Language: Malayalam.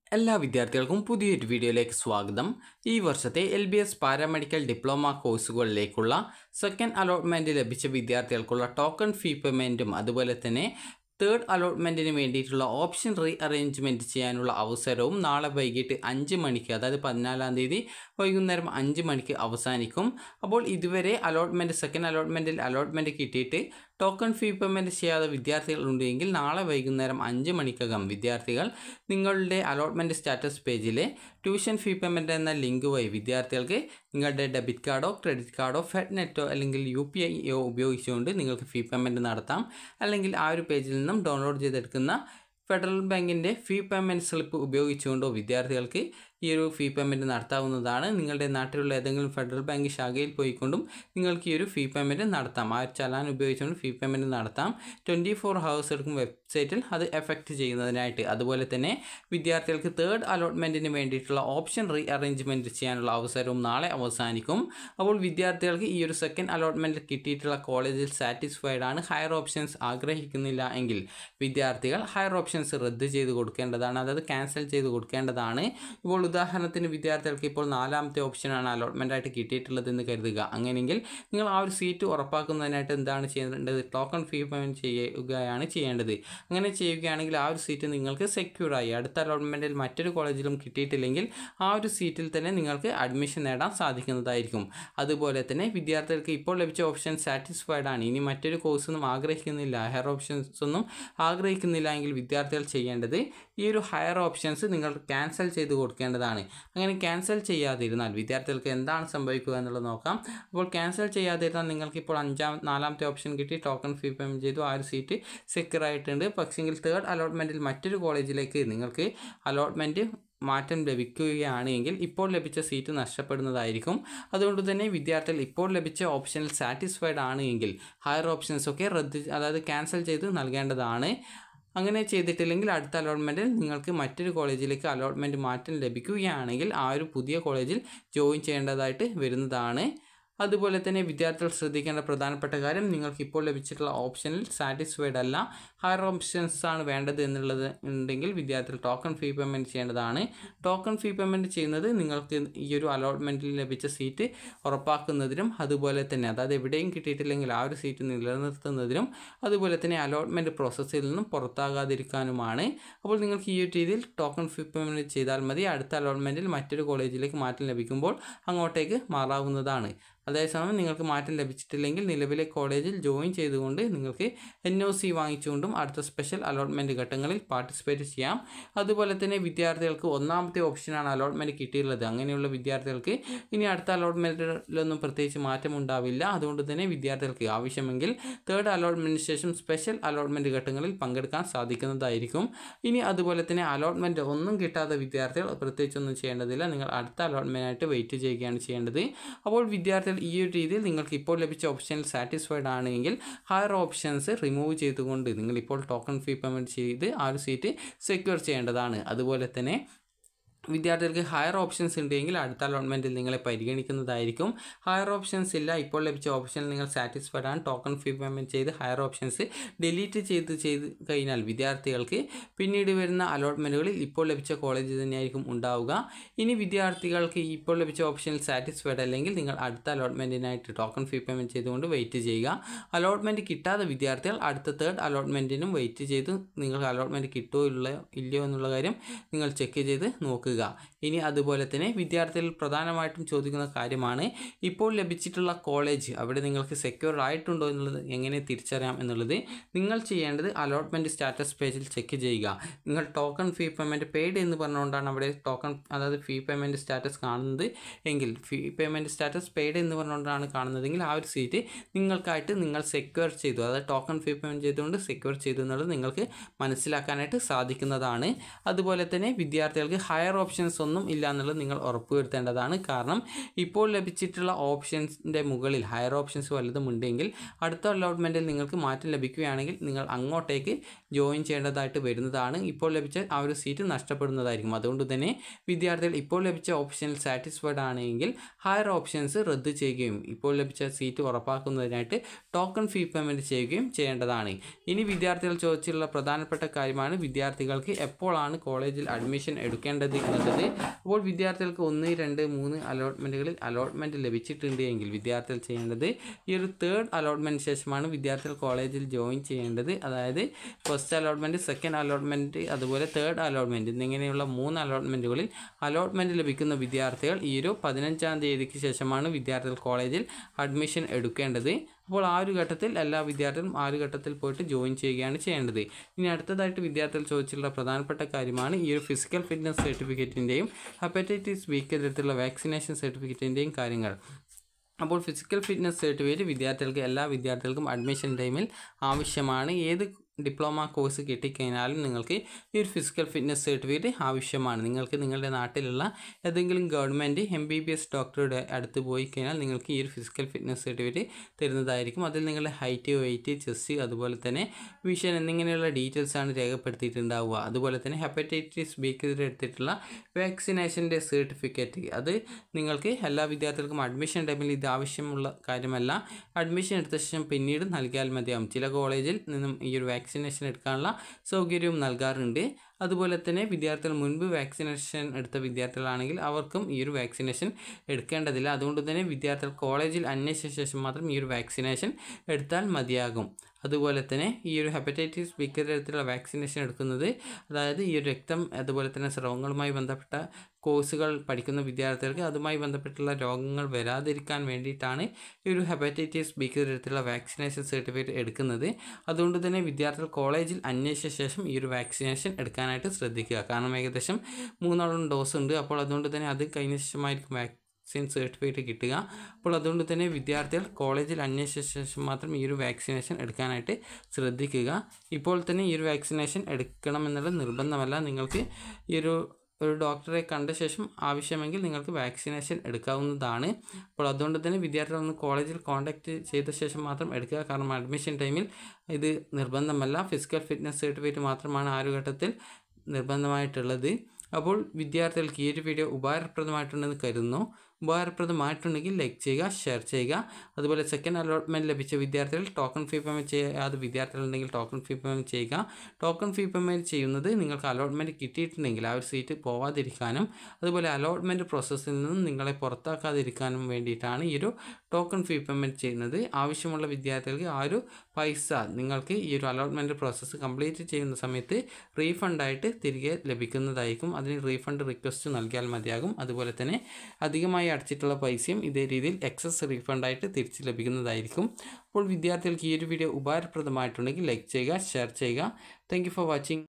എല്ലാ വിദ്യാർത്ഥികൾക്കും പുതിയൊരു വീഡിയോയിലേക്ക് സ്വാഗതം ഈ വർഷത്തെ L B S paramedical diploma കോഴ്സുകളിലേക്കുള്ള സെക്കൻഡ് അലോട്ട്മെൻറ്റ് ലഭിച്ച വിദ്യാർത്ഥികൾക്കുള്ള ടോക്കൺ ഫീ പേയ്മെൻറ്റും അതുപോലെ തന്നെ തേർഡ് അലോട്ട്മെൻറ്റിന് വേണ്ടിയിട്ടുള്ള ഓപ്ഷൻ റീ അറേഞ്ച്മെൻറ്റ് ചെയ്യാനുള്ള അവസരവും നാളെ വൈകിട്ട് അഞ്ച് മണിക്ക് അതായത് പതിനാലാം തീയതി വൈകുന്നേരം അഞ്ച് മണിക്ക് അവസാനിക്കും അപ്പോൾ ഇതുവരെ അലോട്ട്മെൻറ്റ് സെക്കൻഡ് അലോട്ട്മെൻറ്റിൽ അലോട്ട്മെൻറ്റ് കിട്ടിയിട്ട് ടോക്കൺ ഫീ പേയ്മെൻറ്റ് ചെയ്യാതെ വിദ്യാർത്ഥികൾ ഉണ്ടെങ്കിൽ നാളെ വൈകുന്നേരം അഞ്ച് മണിക്കകം വിദ്യാർത്ഥികൾ നിങ്ങളുടെ അലോട്ട്മെൻറ്റ് സ്റ്റാറ്റസ് പേജിലെ ട്യൂഷൻ ഫീ പേയ്മെൻറ്റ് എന്ന ലിങ്ക് വഴി വിദ്യാർത്ഥികൾക്ക് നിങ്ങളുടെ ഡെബിറ്റ് കാർഡോ ക്രെഡിറ്റ് കാർഡോ ഫെഡ് നെറ്റോ അല്ലെങ്കിൽ യു പി ഐയോ ഉപയോഗിച്ചുകൊണ്ട് നിങ്ങൾക്ക് ഫീ പേയ്മെൻറ്റ് നടത്താം അല്ലെങ്കിൽ ആ ഒരു പേജിൽ നിന്നും ഡൗൺലോഡ് ചെയ്തെടുക്കുന്ന ഫെഡറൽ ബാങ്കിൻ്റെ ഫീ പേയ്മെൻറ്റ് സ്ലിപ്പ് ഉപയോഗിച്ചുകൊണ്ടോ വിദ്യാർത്ഥികൾക്ക് ഈ ഒരു ഫീ പേയ്മെൻറ്റ് നടത്താവുന്നതാണ് നിങ്ങളുടെ നാട്ടിലുള്ള ഏതെങ്കിലും ഫെഡറൽ ബാങ്ക് ശാഖയിൽ പോയിക്കൊണ്ടും നിങ്ങൾക്ക് ഈ ഒരു ഫീ പേയ്മെൻറ്റ് നടത്താം ആ ഒരു ചലാൻ ഉപയോഗിച്ചുകൊണ്ട് ഫീ പേയ്മെൻറ്റ് നടത്താം ട്വൻറ്റി ഫോർ ഹവേഴ്സ് എടുക്കും വെബ്സൈറ്റിൽ അത് എഫക്റ്റ് ചെയ്യുന്നതിനായിട്ട് അതുപോലെ തന്നെ വിദ്യാർത്ഥികൾക്ക് തേർഡ് അലോട്ട്മെൻറ്റിന് വേണ്ടിയിട്ടുള്ള ഓപ്ഷൻ റീ അറേഞ്ച്മെൻറ്റ് ചെയ്യാനുള്ള അവസരവും നാളെ അവസാനിക്കും അപ്പോൾ വിദ്യാർത്ഥികൾക്ക് ഈ ഒരു സെക്കൻഡ് അലോട്ട്മെൻറ്റ് കിട്ടിയിട്ടുള്ള കോളേജിൽ സാറ്റിസ്ഫൈഡ് ആണ് ഹയർ ഓപ്ഷൻസ് ആഗ്രഹിക്കുന്നില്ല എങ്കിൽ വിദ്യാർത്ഥികൾ ഹയർ ഓപ്ഷൻസ് റദ്ദ് ചെയ്ത് കൊടുക്കേണ്ടതാണ് അതായത് ക്യാൻസൽ ചെയ്ത് കൊടുക്കേണ്ടതാണ് ഇപ്പോൾ ഉദാഹരണത്തിന് വിദ്യാർത്ഥികൾക്ക് ഇപ്പോൾ നാലാമത്തെ ഓപ്ഷനാണ് അലോട്ട്മെൻ്റ് ആയിട്ട് കിട്ടിയിട്ടുള്ളതെന്ന് കരുതുക അങ്ങനെയെങ്കിൽ നിങ്ങൾ ആ ഒരു സീറ്റ് ഉറപ്പാക്കുന്നതിനായിട്ട് എന്താണ് ചെയ്യേണ്ടത് ടോക്കൺ ഫീ പേയ്മെൻറ്റ് ചെയ്യുകയാണ് ചെയ്യേണ്ടത് അങ്ങനെ ചെയ്യുകയാണെങ്കിൽ ആ ഒരു സീറ്റ് നിങ്ങൾക്ക് സെക്യൂറായി അടുത്ത അലോട്ട്മെൻറ്റിൽ മറ്റൊരു കോളേജിലും കിട്ടിയിട്ടില്ലെങ്കിൽ ആ ഒരു സീറ്റിൽ തന്നെ നിങ്ങൾക്ക് അഡ്മിഷൻ നേടാൻ സാധിക്കുന്നതായിരിക്കും അതുപോലെ തന്നെ വിദ്യാർത്ഥികൾക്ക് ഇപ്പോൾ ലഭിച്ച ഓപ്ഷൻ സാറ്റിസ്ഫൈഡ് ആണ് ഇനി മറ്റൊരു കോഴ്സൊന്നും ആഗ്രഹിക്കുന്നില്ല ഹയർ ഓപ്ഷൻസ് ഒന്നും ആഗ്രഹിക്കുന്നില്ല എങ്കിൽ വിദ്യാർത്ഥികൾ ചെയ്യേണ്ടത് ഈ ഒരു ഹയർ ഓപ്ഷൻസ് നിങ്ങൾ ക്യാൻസൽ ചെയ്ത് കൊടുക്കേണ്ടതാണ് അങ്ങനെ ക്യാൻസൽ ചെയ്യാതിരുന്നാൽ വിദ്യാർത്ഥികൾക്ക് എന്താണ് സംഭവിക്കുക എന്നുള്ളത് നോക്കാം അപ്പോൾ ക്യാൻസൽ ചെയ്യാതിരുന്നാൽ നിങ്ങൾക്ക് ഇപ്പോൾ അഞ്ചാം നാലാമത്തെ ഓപ്ഷൻ കിട്ടി ടോക്കൺ ഫീ പേയ്മെൻറ്റ് ചെയ്തു ആ ഒരു സീറ്റ് സെക്യൂർ ആയിട്ടുണ്ട് പക്ഷെങ്കിൽ തേർഡ് അലോട്ട്മെൻറ്റിൽ മറ്റൊരു കോളേജിലേക്ക് നിങ്ങൾക്ക് അലോട്ട്മെൻറ്റ് മാറ്റം ലഭിക്കുകയാണ് എങ്കിൽ ഇപ്പോൾ ലഭിച്ച സീറ്റ് നഷ്ടപ്പെടുന്നതായിരിക്കും അതുകൊണ്ട് തന്നെ വിദ്യാർത്ഥികൾ ഇപ്പോൾ ലഭിച്ച ഓപ്ഷനിൽ സാറ്റിസ്ഫൈഡ് ആണ് എങ്കിൽ ഹയർ ഓപ്ഷൻസ് ഒക്കെ റദ്ദ് അതായത് ക്യാൻസൽ ചെയ്ത് നൽകേണ്ടതാണ് അങ്ങനെ ചെയ്തിട്ടില്ലെങ്കിൽ അടുത്ത അലോട്ട്മെൻറ്റിൽ നിങ്ങൾക്ക് മറ്റൊരു കോളേജിലേക്ക് അലോട്ട്മെൻറ്റ് മാറ്റം ലഭിക്കുകയാണെങ്കിൽ ആ ഒരു പുതിയ കോളേജിൽ ജോയിൻ ചെയ്യേണ്ടതായിട്ട് വരുന്നതാണ് അതുപോലെ തന്നെ വിദ്യാർത്ഥികൾ ശ്രദ്ധിക്കേണ്ട പ്രധാനപ്പെട്ട കാര്യം നിങ്ങൾക്ക് ഇപ്പോൾ ലഭിച്ചിട്ടുള്ള ഓപ്ഷനിൽ സാറ്റിസ്ഫൈഡ് അല്ല ഹയർ ഓപ്ഷൻസ് ആണ് വേണ്ടത് എന്നുള്ളത് ഉണ്ടെങ്കിൽ വിദ്യാർത്ഥികൾ ടോക്കൺ ഫീ പേയ്മെൻറ്റ് ചെയ്യേണ്ടതാണ് ടോക്കൺ ഫീ പേയ്മെൻറ്റ് ചെയ്യുന്നത് നിങ്ങൾക്ക് ഈ ഒരു അലോട്ട്മെൻറ്റിൽ ലഭിച്ച സീറ്റ് ഉറപ്പാക്കുന്നതിനും അതുപോലെ തന്നെ അതായത് എവിടെയും കിട്ടിയിട്ടില്ലെങ്കിൽ ആ ഒരു സീറ്റ് നിലനിർത്തുന്നതിനും അതുപോലെ തന്നെ അലോട്ട്മെൻറ്റ് പ്രോസസ്സിൽ നിന്നും പുറത്താകാതിരിക്കാനുമാണ് അപ്പോൾ നിങ്ങൾക്ക് ഈ ഒരു രീതിയിൽ ടോക്കൺ ഫീ പേയ്മെൻറ്റ് ചെയ്താൽ മതി അടുത്ത അലോട്ട്മെൻറ്റിൽ മറ്റൊരു കോളേജിലേക്ക് മാറ്റം ലഭിക്കുമ്പോൾ അങ്ങോട്ടേക്ക് മാറാവുന്നതാണ് അതേസമയം നിങ്ങൾക്ക് മാറ്റം ലഭിച്ചിട്ടില്ലെങ്കിൽ നിലവിലെ കോളേജിൽ ജോയിൻ ചെയ്തുകൊണ്ട് നിങ്ങൾക്ക് എൻ ഒ സി വാങ്ങിച്ചുകൊണ്ടും അടുത്ത സ്പെഷ്യൽ അലോട്ട്മെൻറ്റ് ഘട്ടങ്ങളിൽ പാർട്ടിസിപ്പേറ്റ് ചെയ്യാം അതുപോലെ തന്നെ വിദ്യാർത്ഥികൾക്ക് ഒന്നാമത്തെ ഓപ്ഷനാണ് അലോട്ട്മെൻറ്റ് കിട്ടിയിട്ടുള്ളത് അങ്ങനെയുള്ള വിദ്യാർത്ഥികൾക്ക് ഇനി അടുത്ത അലോട്ട്മെൻറ്റിലൊന്നും പ്രത്യേകിച്ച് മാറ്റം ഉണ്ടാവില്ല അതുകൊണ്ട് തന്നെ വിദ്യാർത്ഥികൾക്ക് ആവശ്യമെങ്കിൽ തേർഡ് അലോട്ട്മെൻറ്റിന് ശേഷം സ്പെഷ്യൽ അലോട്ട്മെൻറ്റ് ഘട്ടങ്ങളിൽ പങ്കെടുക്കാൻ സാധിക്കുന്നതായിരിക്കും ഇനി അതുപോലെ തന്നെ അലോട്ട്മെൻറ്റ് ഒന്നും കിട്ടാത്ത വിദ്യാർത്ഥികൾ പ്രത്യേകിച്ചൊന്നും ചെയ്യേണ്ടതില്ല നിങ്ങൾ അടുത്ത അലോട്ട്മെൻറ്റായിട്ട് വെയിറ്റ് ചെയ്യുകയാണ് ചെയ്യേണ്ടത് അപ്പോൾ വിദ്യാർത്ഥികൾ ഈ ഒരു രീതിയിൽ നിങ്ങൾക്ക് ഇപ്പോൾ ലഭിച്ച ഓപ്ഷനിൽ സാറ്റിസ്ഫൈഡ് ആണെങ്കിൽ ഹയർ ഓപ്ഷൻസ് റിമൂവ് ചെയ്തുകൊണ്ട് നിങ്ങൾ ഇപ്പോൾ ടോക്കൺ ഫീ പേയ്മെൻറ്റ് ചെയ്ത് ആ ഒരു സീറ്റ് സെക്യൂർ ചെയ്യേണ്ടതാണ് അതുപോലെ തന്നെ വിദ്യാർത്ഥികൾക്ക് ഹയർ ഓപ്ഷൻസ് ഉണ്ടെങ്കിൽ അടുത്ത അലോട്ട്മെൻറ്റിൽ നിങ്ങളെ പരിഗണിക്കുന്നതായിരിക്കും ഹയർ ഓപ്ഷൻസ് ഇല്ല ഇപ്പോൾ ലഭിച്ച ഓപ്ഷനിൽ നിങ്ങൾ സാറ്റിസ്ഫൈഡ് ആണ് ടോക്കൺ ഫീ പേയ്മെൻറ്റ് ചെയ്ത് ഹയർ ഓപ്ഷൻസ് ഡിലീറ്റ് ചെയ്ത് ചെയ്ത് കഴിഞ്ഞാൽ വിദ്യാർത്ഥികൾക്ക് പിന്നീട് വരുന്ന അലോട്ട്മെൻറ്റുകളിൽ ഇപ്പോൾ ലഭിച്ച കോളേജ് തന്നെയായിരിക്കും ഉണ്ടാവുക ഇനി വിദ്യാർത്ഥികൾക്ക് ഇപ്പോൾ ലഭിച്ച ഓപ്ഷനിൽ സാറ്റിസ്ഫൈഡ് അല്ലെങ്കിൽ നിങ്ങൾ അടുത്ത അലോട്ട്മെൻറ്റിനായിട്ട് ടോക്കൺ ഫീ പേയ്മെൻറ്റ് ചെയ്തുകൊണ്ട് വെയിറ്റ് ചെയ്യുക അലോട്ട്മെൻറ്റ് കിട്ടാത്ത വിദ്യാർത്ഥികൾ അടുത്ത തേർഡ് അലോട്ട്മെൻറ്റിനും വെയിറ്റ് ചെയ്ത് നിങ്ങൾക്ക് അലോട്ട്മെൻറ്റ് കിട്ടുമോ ഇല്ല ഇല്ലയോ എന്നുള്ള കാര്യം നിങ്ങൾ ചെക്ക് ചെയ്ത് നോക്കുക ഇനി അതുപോലെ തന്നെ വിദ്യാർത്ഥികൾ പ്രധാനമായിട്ടും ചോദിക്കുന്ന കാര്യമാണ് ഇപ്പോൾ ലഭിച്ചിട്ടുള്ള കോളേജ് അവിടെ നിങ്ങൾക്ക് സെക്യൂർ ആയിട്ടുണ്ടോ എന്നുള്ളത് എങ്ങനെ തിരിച്ചറിയാം എന്നുള്ളത് നിങ്ങൾ ചെയ്യേണ്ടത് അലോട്ട്മെൻറ്റ് സ്റ്റാറ്റസ് പേജിൽ ചെക്ക് ചെയ്യുക നിങ്ങൾ ടോക്കൺ ഫീ പേയ്മെൻറ്റ് പെയ്ഡ് എന്ന് പറഞ്ഞുകൊണ്ടാണ് അവിടെ ടോക്കൺ അതായത് ഫീ പേയ്മെൻറ്റ് സ്റ്റാറ്റസ് കാണുന്നത് എങ്കിൽ ഫീ പേയ്മെൻറ്റ് സ്റ്റാറ്റസ് പെയ്ഡ് എന്ന് പറഞ്ഞുകൊണ്ടാണ് കാണുന്നതെങ്കിൽ ആ ഒരു സീറ്റ് നിങ്ങൾക്കായിട്ട് നിങ്ങൾ സെക്യൂർ ചെയ്തു അതായത് ടോക്കൺ ഫീ പേയ്മെൻറ്റ് ചെയ്തുകൊണ്ട് സെക്യൂർ ചെയ്തു എന്നുള്ളത് നിങ്ങൾക്ക് മനസ്സിലാക്കാനായിട്ട് സാധിക്കുന്നതാണ് അതുപോലെ തന്നെ വിദ്യാർത്ഥികൾക്ക് ഹയർ ഓപ്ഷൻസ് വ്യത്യാസങ്ങളൊന്നും ഇല്ല എന്നുള്ളത് നിങ്ങൾ ഉറപ്പുവരുത്തേണ്ടതാണ് കാരണം ഇപ്പോൾ ലഭിച്ചിട്ടുള്ള ഓപ്ഷൻസിൻ്റെ മുകളിൽ ഹയർ ഓപ്ഷൻസ് വല്ലതും ഉണ്ടെങ്കിൽ അടുത്ത അലോട്ട്മെൻറ്റിൽ നിങ്ങൾക്ക് മാറ്റം ലഭിക്കുകയാണെങ്കിൽ നിങ്ങൾ അങ്ങോട്ടേക്ക് ജോയിൻ ചെയ്യേണ്ടതായിട്ട് വരുന്നതാണ് ഇപ്പോൾ ലഭിച്ച ആ ഒരു സീറ്റ് നഷ്ടപ്പെടുന്നതായിരിക്കും അതുകൊണ്ട് തന്നെ വിദ്യാർത്ഥികൾ ഇപ്പോൾ ലഭിച്ച ഓപ്ഷനിൽ സാറ്റിസ്ഫൈഡ് ആണെങ്കിൽ ഹയർ ഓപ്ഷൻസ് റദ്ദ് ചെയ്യുകയും ഇപ്പോൾ ലഭിച്ച സീറ്റ് ഉറപ്പാക്കുന്നതിനായിട്ട് ടോക്കൺ ഫീ പേയ്മെൻറ്റ് ചെയ്യുകയും ചെയ്യേണ്ടതാണ് ഇനി വിദ്യാർത്ഥികൾ ചോദിച്ചുള്ള പ്രധാനപ്പെട്ട കാര്യമാണ് വിദ്യാർത്ഥികൾക്ക് എപ്പോഴാണ് കോളേജിൽ അഡ്മിഷൻ എടുക്കേണ്ടത് എന്നുള്ളത് അപ്പോൾ വിദ്യാർത്ഥികൾക്ക് ഒന്ന് രണ്ട് മൂന്ന് അലോട്ട്മെൻറ്റുകളിൽ അലോട്ട്മെൻറ്റ് ലഭിച്ചിട്ടുണ്ട് എങ്കിൽ വിദ്യാർത്ഥികൾ ചെയ്യേണ്ടത് ഈ ഒരു തേർഡ് അലോട്ട്മെൻറ്റ് ശേഷമാണ് വിദ്യാർത്ഥികൾ കോളേജിൽ ജോയിൻ ചെയ്യേണ്ടത് അതായത് ഫസ്റ്റ് അലോട്ട്മെൻറ്റ് സെക്കൻഡ് അലോട്ട്മെൻറ്റ് അതുപോലെ തേർഡ് അലോട്ട്മെൻറ്റ് എന്നിങ്ങനെയുള്ള മൂന്ന് അലോട്ട്മെൻറ്റുകളിൽ അലോട്ട്മെൻറ്റ് ലഭിക്കുന്ന വിദ്യാർത്ഥികൾ ഈ ഒരു പതിനഞ്ചാം തീയതിക്ക് ശേഷമാണ് വിദ്യാർത്ഥികൾ കോളേജിൽ അഡ്മിഷൻ എടുക്കേണ്ടത് അപ്പോൾ ആ ഒരു ഘട്ടത്തിൽ എല്ലാ വിദ്യാർത്ഥികളും ആ ഒരു ഘട്ടത്തിൽ പോയിട്ട് ജോയിൻ ചെയ്യുകയാണ് ചെയ്യേണ്ടത് ഇനി അടുത്തതായിട്ട് വിദ്യാർത്ഥികൾ ചോദിച്ചിട്ടുള്ള പ്രധാനപ്പെട്ട കാര്യമാണ് ഈ ഒരു ഫിസിക്കൽ ഫിറ്റ്നസ് സർട്ടിഫിക്കറ്റിൻ്റെയും ഹെപ്പറ്റൈറ്റിസ് ബിക്ക് തരത്തിലുള്ള വാക്സിനേഷൻ സർട്ടിഫിക്കറ്റിൻ്റെയും കാര്യങ്ങൾ അപ്പോൾ ഫിസിക്കൽ ഫിറ്റ്നസ് സർട്ടിഫിക്കറ്റ് വിദ്യാർത്ഥികൾക്ക് എല്ലാ വിദ്യാർത്ഥികൾക്കും അഡ്മിഷൻ ടൈമിൽ ആവശ്യമാണ് ഏത് ഡിപ്ലോമ കോഴ്സ് കിട്ടിക്കഴിഞ്ഞാലും നിങ്ങൾക്ക് ഈ ഒരു ഫിസിക്കൽ ഫിറ്റ്നസ് സർട്ടിഫിക്കറ്റ് ആവശ്യമാണ് നിങ്ങൾക്ക് നിങ്ങളുടെ നാട്ടിലുള്ള ഏതെങ്കിലും government M B B S ഡോക്ടറുടെ അടുത്ത് പോയി കഴിഞ്ഞാൽ നിങ്ങൾക്ക് ഈ ഒരു ഫിസിക്കൽ ഫിറ്റ്നസ് സർട്ടിഫിക്കറ്റ് തരുന്നതായിരിക്കും അതിൽ നിങ്ങളുടെ ഹൈറ്റ് വെയിറ്റ് ചെസ്റ്റ് അതുപോലെ തന്നെ വിഷൻ എന്നിങ്ങനെയുള്ള ഡീറ്റെയിൽസ് ആണ് രേഖപ്പെടുത്തിയിട്ടുണ്ടാവുക അതുപോലെ തന്നെ ഹെപ്പറ്റൈറ്റിസ് ബിക്കെതിരെ എടുത്തിട്ടുള്ള വാക്സിനേഷൻ്റെ സർട്ടിഫിക്കറ്റ് അത് നിങ്ങൾക്ക് എല്ലാ വിദ്യാർത്ഥികൾക്കും അഡ്മിഷൻ ടൈമിൽ ഇത് ആവശ്യമുള്ള കാര്യമല്ല അഡ്മിഷൻ എടുത്ത ശേഷം പിന്നീട് നൽകിയാൽ മതിയാവും ചില കോളേജിൽ നിന്നും ഈ ഒരു വാക്സിനേഷൻ എടുക്കാനുള്ള സൗകര്യവും നൽകാറുണ്ട് അതുപോലെ തന്നെ വിദ്യാർത്ഥികൾ മുൻപ് വാക്സിനേഷൻ എടുത്ത വിദ്യാർത്ഥികളാണെങ്കിൽ അവർക്കും ഈ ഒരു വാക്സിനേഷൻ എടുക്കേണ്ടതില്ല അതുകൊണ്ട് തന്നെ വിദ്യാർത്ഥികൾ കോളേജിൽ അന്വേഷിച്ച ശേഷം മാത്രം ഈ ഒരു വാക്സിനേഷൻ എടുത്താൽ മതിയാകും അതുപോലെ തന്നെ ഈ ഒരു ഹെപ്പറ്റൈറ്റിസ് ബി തരത്തിലുള്ള വാക്സിനേഷൻ എടുക്കുന്നത് അതായത് ഈ ഒരു രക്തം അതുപോലെ തന്നെ സ്രവങ്ങളുമായി ബന്ധപ്പെട്ട കോഴ്സുകൾ പഠിക്കുന്ന വിദ്യാർത്ഥികൾക്ക് അതുമായി ബന്ധപ്പെട്ടുള്ള രോഗങ്ങൾ വരാതിരിക്കാൻ വേണ്ടിയിട്ടാണ് ഈ ഒരു ഹെപ്പറ്റൈറ്റിസ് ബി തരത്തിലുള്ള വാക്സിനേഷൻ സർട്ടിഫിക്കറ്റ് എടുക്കുന്നത് അതുകൊണ്ട് തന്നെ വിദ്യാർത്ഥികൾ കോളേജിൽ അന്വേഷിച്ച ശേഷം ഈ ഒരു വാക്സിനേഷൻ എടുക്കാനായിട്ട് ശ്രദ്ധിക്കുക കാരണം ഏകദേശം മൂന്നോളം ഡോസ് ഉണ്ട് അപ്പോൾ അതുകൊണ്ട് തന്നെ അത് കഴിഞ്ഞ ശേഷമായിരിക്കും വാക്സിൻ സർട്ടിഫിക്കറ്റ് കിട്ടുക അപ്പോൾ അതുകൊണ്ട് തന്നെ വിദ്യാർത്ഥികൾ കോളേജിൽ അന്വേഷിച്ച ശേഷം മാത്രം ഈ ഒരു വാക്സിനേഷൻ എടുക്കാനായിട്ട് ശ്രദ്ധിക്കുക ഇപ്പോൾ തന്നെ ഈ ഒരു വാക്സിനേഷൻ എടുക്കണമെന്നുള്ള നിർബന്ധമല്ല നിങ്ങൾക്ക് ഈ ഒരു ഒരു ഡോക്ടറെ കണ്ട ശേഷം ആവശ്യമെങ്കിൽ നിങ്ങൾക്ക് വാക്സിനേഷൻ എടുക്കാവുന്നതാണ് അപ്പോൾ അതുകൊണ്ട് തന്നെ വിദ്യാർത്ഥികൾ ഒന്ന് കോളേജിൽ കോൺടാക്റ്റ് ചെയ്ത ശേഷം മാത്രം എടുക്കുക കാരണം അഡ്മിഷൻ ടൈമിൽ ഇത് നിർബന്ധമല്ല ഫിസിക്കൽ ഫിറ്റ്നസ് സർട്ടിഫിക്കറ്റ് മാത്രമാണ് ആ ഒരു ഘട്ടത്തിൽ നിർബന്ധമായിട്ടുള്ളത് അപ്പോൾ വിദ്യാർത്ഥികൾക്ക് ഈ ഒരു വീഡിയോ ഉപകാരപ്രദമായിട്ടുണ്ടെന്ന് കരുതുന്നു ഉപകാരപ്രദമായിട്ടുണ്ടെങ്കിൽ ലൈക്ക് ചെയ്യുക ഷെയർ ചെയ്യുക അതുപോലെ സെക്കൻഡ് അലോട്ട്മെൻറ്റ് ലഭിച്ച വിദ്യാർത്ഥികൾ ടോക്കൺ ഫീ പേയ്മെൻറ്റ് ചെയ്യാതെ വിദ്യാർത്ഥികളുണ്ടെങ്കിൽ ടോക്കൺ ഫീ പേയ്മെൻറ്റ് ചെയ്യുക ടോക്കൺ ഫീ പേയ്മെൻറ്റ് ചെയ്യുന്നത് നിങ്ങൾക്ക് അലോട്ട്മെൻറ്റ് കിട്ടിയിട്ടുണ്ടെങ്കിൽ ആ ഒരു സീറ്റ് പോവാതിരിക്കാനും അതുപോലെ അലോട്ട്മെൻറ്റ് പ്രോസസ്സിൽ നിന്നും നിങ്ങളെ പുറത്താക്കാതിരിക്കാനും വേണ്ടിയിട്ടാണ് ഈ ഒരു ടോക്കൺ ഫീ പേയ്മെൻറ്റ് ചെയ്യുന്നത് ആവശ്യമുള്ള വിദ്യാർത്ഥികൾക്ക് ആ ഒരു പൈസ നിങ്ങൾക്ക് ഈ ഒരു അലോട്ട്മെൻറ്റ് പ്രോസസ്സ് കംപ്ലീറ്റ് ചെയ്യുന്ന സമയത്ത് റീഫണ്ടായിട്ട് തിരികെ ലഭിക്കുന്നതായിരിക്കും അതിന് റീഫണ്ട് റിക്വസ്റ്റ് നൽകിയാൽ മതിയാകും അതുപോലെ തന്നെ അധികമായി അടച്ചിട്ടുള്ള പൈസയും ഇതേ രീതിയിൽ എക്സസ് റീഫണ്ടായിട്ട് തിരിച്ച് ലഭിക്കുന്നതായിരിക്കും അപ്പോൾ വിദ്യാർത്ഥികൾക്ക് ഈ ഒരു വീഡിയോ ഉപകാരപ്രദമായിട്ടുണ്ടെങ്കിൽ ലൈക്ക് ചെയ്യുക ഷെയർ ചെയ്യുക താങ്ക് ഫോർ വാച്ചിങ്